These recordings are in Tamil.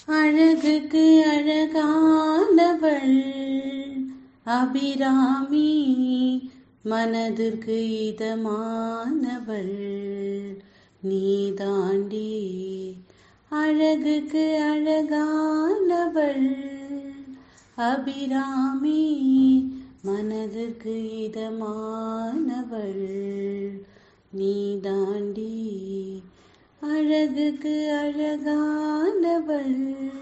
அழகுக்கு அழகானவள் அபிராமி மனதிற்கு இதமானவள் நீதாண்டி அழகுக்கு அழகானவள் அபிராமி மனதிற்கு இதமானவள் நீதாண்டி அழகுக்கு அழகானவள்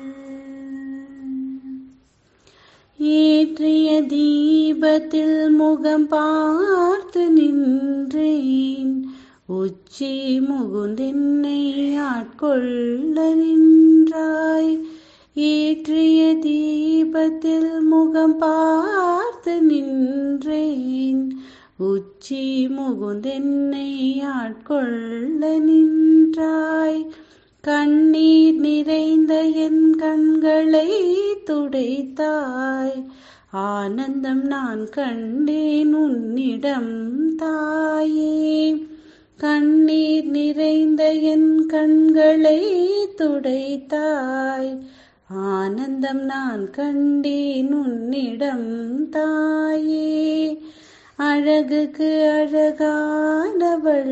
ஏற்றிய தீபத்தில் முகம் பார்த்து நின்றேன் உச்சி முகுந்தென்னை ஆட்கொள்ள நின்றாய் ஏற்றிய தீபத்தில் முகம் பார்த்து நின்றேன் உச்சி முகுந்தென்னை ஆட்கொள்ள நின்றாய் கண்ணீர் நிறைந்த என் கண்களை துடைத்தாய் ஆனந்தம் நான் கண்டேன் உன்னிடம் தாயே கண்ணீர் நிறைந்த என் கண்களை துடைத்தாய் ஆனந்தம் நான் கண்டேன் உன்னிடம் தாயே அழகுக்கு அழகானவள்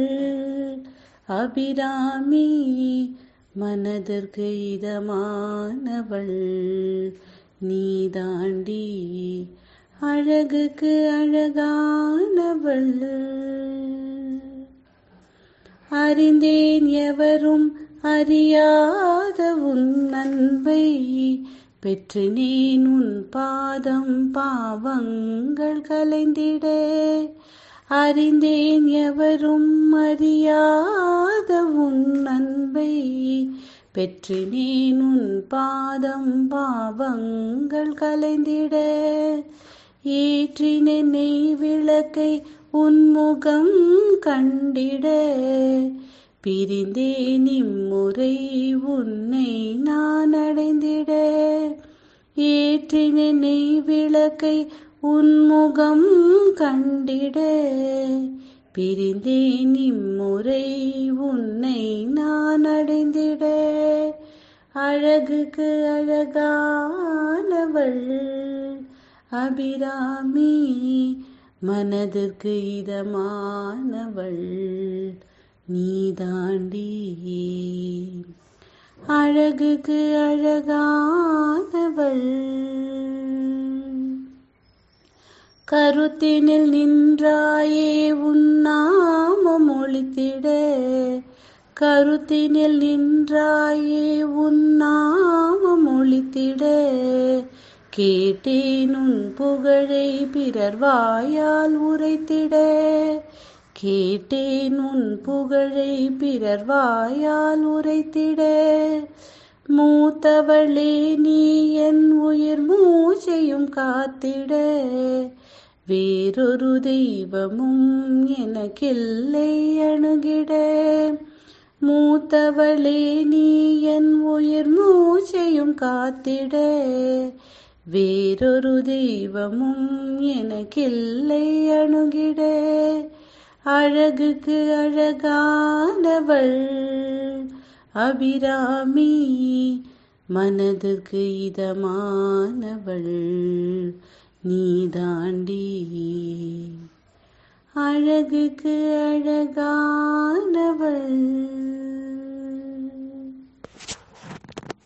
அபிராமி மனதிற்கு இதமானவள் நீதாண்டி அழகுக்கு அழகானவள் அறிந்தேன் எவரும் அறியாத உன் அன்பை பெற்றினேன் உன் பாதம் பாவங்கள் கலைந்திட அறிந்தேன் எவரும் அறியாத உன் அன்பை பெற்றினேன் உன் பாதம் பாவங்கள் கலைந்திட ஏற்றின நெய் விளக்கை உன்முகம் கண்டிட பிரிந்தேன் இம்முறை உன்னை நான் அடைந்திட ஏற்றின நெய் விளக்கை உன்முகம் கண்டிட பிரிந்தேன் இம்முறை உன்னை நான் அடைந்திட அழகுக்கு அழகானவள் அபிராமி மனதிற்கு இதமானவள் நீதாண்டி அழகுக்கு அழகானவள் கருத்தினில் நின்றாயே உன்னாமம் ஒளித்திட கருத்தினில் நின்றாயே உன்னாமம் ஒளித்திட கேட்டேன் உன் புகழை பிறர் வாயால் உரைத்திட கேட்டேன் உன் புகழை பிறர் வாயால் உரைத்திட மூத்தவளே நீ என் உயிர் மூச்சையும் காத்திட வேறொரு தெய்வமும் எனக்கில்லை அணுகிட மூத்தவளே நீ என் உயிர் மூச்சையும் காத்திட வேறொரு தெய்வமும் எனக்கில்லை அணுகிட அழகுக்கு அழகானவள் அபிராமி மனதிற்கு இதமானவள் நீதாண்டி அழகுக்கு அழகானவள்